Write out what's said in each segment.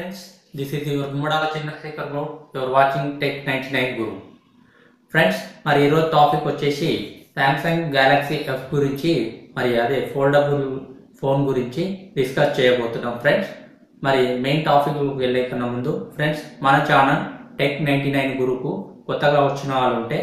friends, this is your Gummadala Chandrasekhar Group. You are watching Tech 99 Guru. Friends మరి ఈరోజు topic వచ్చేసి Samsung Galaxy F గురించి మరి అదే ఫోల్డబుల్ ఫోన్ గురించి డిస్కస్ చేయబోతున్నాం ఫ్రెండ్స్ మరి మెయిన్ టాపిక్ వెళ్ళే కన్నా ముందు ఫ్రెండ్స్ మన ఛానల్ టెక్ నైంటీ నైన్ గురుకు కొత్తగా వచ్చిన వాళ్ళు ఉంటే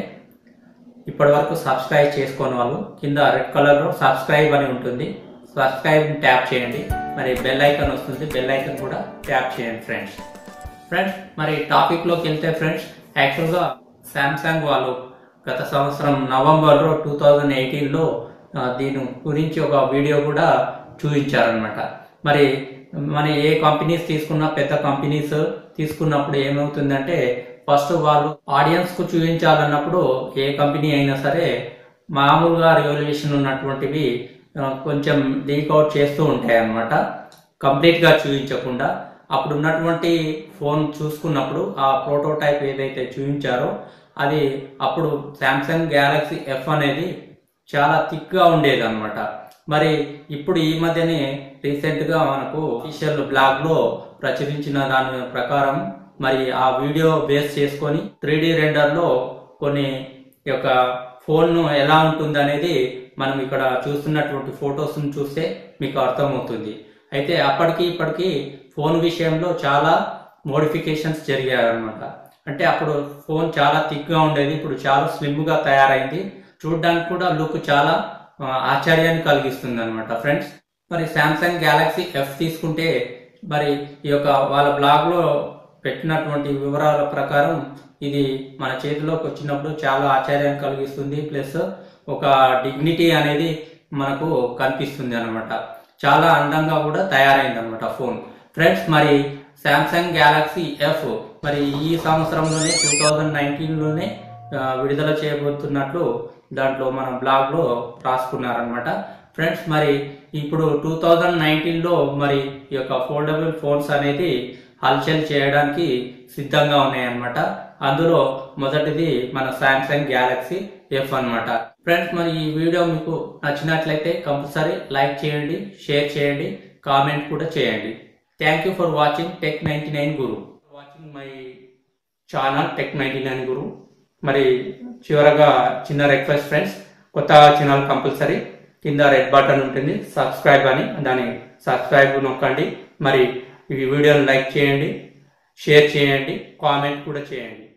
ఇప్పటి వరకు సబ్స్క్రైబ్ చేసుకున్న వాళ్ళు కింద రెడ్ కలర్లో సబ్స్క్రైబ్ అని ఉంటుంది సబ్స్క్రైబ్ ట్యాప్ చేయండి మరి బెల్ ఐకాన్ వస్తుంది బెల్ ఐకాన్ కూడా ట్యాప్ చేయండి ఫ్రెండ్స్ ఫ్రెండ్స్ మరి టాపిక్లోకి వెళ్తే ఫ్రెండ్స్ యాక్చువల్గా శాంసంగ్ వాళ్ళు గత సంవత్సరం నవంబర్లో టూ థౌజండ్ ఎయిటీన్లో దీని గురించి ఒక వీడియో కూడా చూపించారనమాట మరి మన ఏ కంపెనీస్ తీసుకున్నా పెద్ద కంపెనీస్ తీసుకున్నప్పుడు ఏమవుతుందంటే ఫస్ట్ వాళ్ళు ఆడియన్స్కు చూపించాలన్నప్పుడు ఏ కంపెనీ అయినా సరే మామూలుగా రెవల్యూషన్ ఉన్నటువంటివి ఆ, కొంచెం లీక్అవుట్ చేస్తూ ఉంటాయి అన్నమాట కంప్లీట్గా చూపించకుండా అప్పుడు ఉన్నటువంటి ఫోన్ చూసుకున్నప్పుడు ఆ ప్రోటోటైప్ ఏదైతే చూపించారో అది అప్పుడు శాంసంగ్ గ్యాలక్సీ ఎఫ్ అనేది చాలా థిక్గా ఉండేది అనమాట మరి ఇప్పుడు ఈ మధ్యనే రీసెంట్గా మనకు అఫీషియల్ బ్లాగ్లో ప్రచురించిన దాని ప్రకారం మరి ఆ వీడియో బేస్ చేసుకొని త్రీ డి రెండర్లో కొన్ని ఈ యొక్క ఫోన్ను ఎలా ఉంటుంది అనేది మనం ఇక్కడ చూస్తున్నటువంటి ఫొటోస్ను చూస్తే మీకు అర్థమవుతుంది అయితే అప్పటికి ఇప్పటికి ఫోన్ విషయంలో చాలా మోడిఫికేషన్స్ జరిగాయన్నమాట అంటే అప్పుడు ఫోన్ చాలా థిక్గా ఉండేది ఇప్పుడు చాలా స్లిమ్గా తయారైంది చూడడానికి కూడా లుక్ చాలా ఆ, ఆశ్చర్యాన్ని కలిగిస్తుంది అనమాట ఫ్రెండ్స్ మరి శాంసంగ్ గ్యాలక్సీ ఎఫ్ తీసుకుంటే మరి ఈ యొక్క వాళ్ళ బ్లాగ్లో పెట్టినటువంటి వివరాల ప్రకారం ఇది మన చేతిలోకి వచ్చినప్పుడు చాలా ఆశ్చర్యాన్ని కలిగిస్తుంది ప్లస్ ఒక డిగ్నిటీ అనేది మనకు కనిపిస్తుంది అనమాట చాలా అందంగా కూడా తయారైంది అనమాట ఫోన్ ఫ్రెండ్స్ మరి శాంసంగ్ గ్యాలక్సీ ఎఫ్ మరి ఈ సంవత్సరంలోనే టూ థౌజండ్ నైన్టీన్లోనే విడుదల చేయబోతున్నట్లు దాంట్లో మన బ్లాగ్లో రాసుకున్నారనమాట ఫ్రెండ్స్ మరి ఇప్పుడు టూ థౌజండ్ నైన్టీన్లో మరి ఈ యొక్క ఫోల్డబుల్ ఫోన్స్ అనేది హల్చల్ చేయడానికి సిద్ధంగా ఉన్నాయన్నమాట అందులో మొదటిది మన శాంసంగ్ గ్యాలక్సీ ఎఫ్ అన్నమాట ఫ్రెండ్స్ మరి ఈ వీడియో మీకు నచ్చినట్లయితే కంపల్సరీ లైక్ చేయండి షేర్ చేయండి కామెంట్ కూడా చేయండి thank you for watching tech ninety nine Guru watching my channel tech ninety nine Guru మరి చివరగా చిన్న రిక్వెస్ట్ ఫ్రెండ్స్ కొత్త ఛానల్ కంపల్సరీ కింద రెడ్ బటన్ ఉంటుంది సబ్స్క్రైబ్ అని దాన్ని సబ్స్క్రైబ్ నొక్కండి మరి ఈ వీడియోని లైక్ చేయండి షేర్ చేయండి కామెంట్ కూడా చేయండి